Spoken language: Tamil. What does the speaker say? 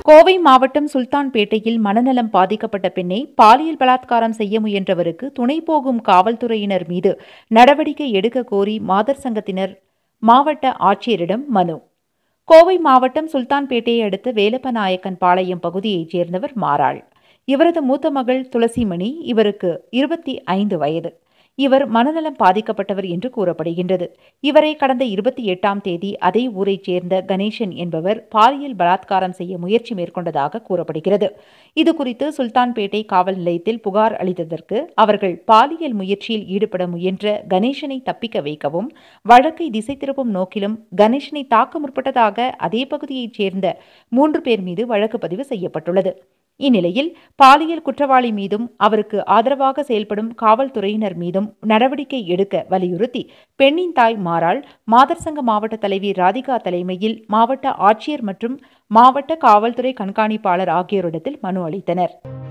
கோவை மாவட்டம் சுல்தான்பேட்டையில் மனநலம் பாதிக்கப்பட்ட பெண்ணை பாலியல் பலாத்காரம் செய்ய முயன்றவருக்கு துணை போகும் காவல்துறையினர் மீது நடவடிக்கை எடுக்க கோரி மாதர் சங்கத்தினர் மாவட்ட ஆட்சியரிடம் மனு கோவை மாவட்டம் சுல்தான்பேட்டையை அடுத்த வேலப்பநாயக்கன் பாளையம் பகுதியைச் சேர்ந்தவர் மாறாள் இவரது மூத்த மகள் துளசிமணி இவருக்கு இருபத்தி ஐந்து வயது இவர் மனநலம் பாதிக்கப்பட்டவர் என்று கூறப்படுகின்றது இவரை கடந்த இருபத்தி எட்டாம் தேதி அதே ஊரைச் சேர்ந்த கணேசன் என்பவர் பாலியல் பலாத்காரம் செய்ய முயற்சி மேற்கொண்டதாக கூறப்படுகிறது இதுகுறித்து சுல்தான்பேட்டை காவல் நிலையத்தில் புகார் அளித்ததற்கு அவர்கள் பாலியல் முயற்சியில் ஈடுபட முயன்ற கணேசனை தப்பிக்க வைக்கவும் வழக்கை திசை திருப்பும் நோக்கிலும் கணேசனை தாக்க முற்பட்டதாக அதே பகுதியைச் சேர்ந்த மூன்று பேர் மீது வழக்கு பதிவு செய்யப்பட்டுள்ளது இந்நிலையில் பாலியல் குற்றவாளி மீதும் அவருக்கு ஆதரவாக செயல்படும் காவல்துறையினர் மீதும் நடவடிக்கை எடுக்க வலியுறுத்தி பெண்ணின் தாய் மாறாள் மாதர் சங்க மாவட்ட தலைவி ராதிகா தலைமையில் மாவட்ட ஆட்சியர் மற்றும் மாவட்ட காவல்துறை கண்காணிப்பாளர் ஆகியோரிடத்தில் மனு அளித்தனர்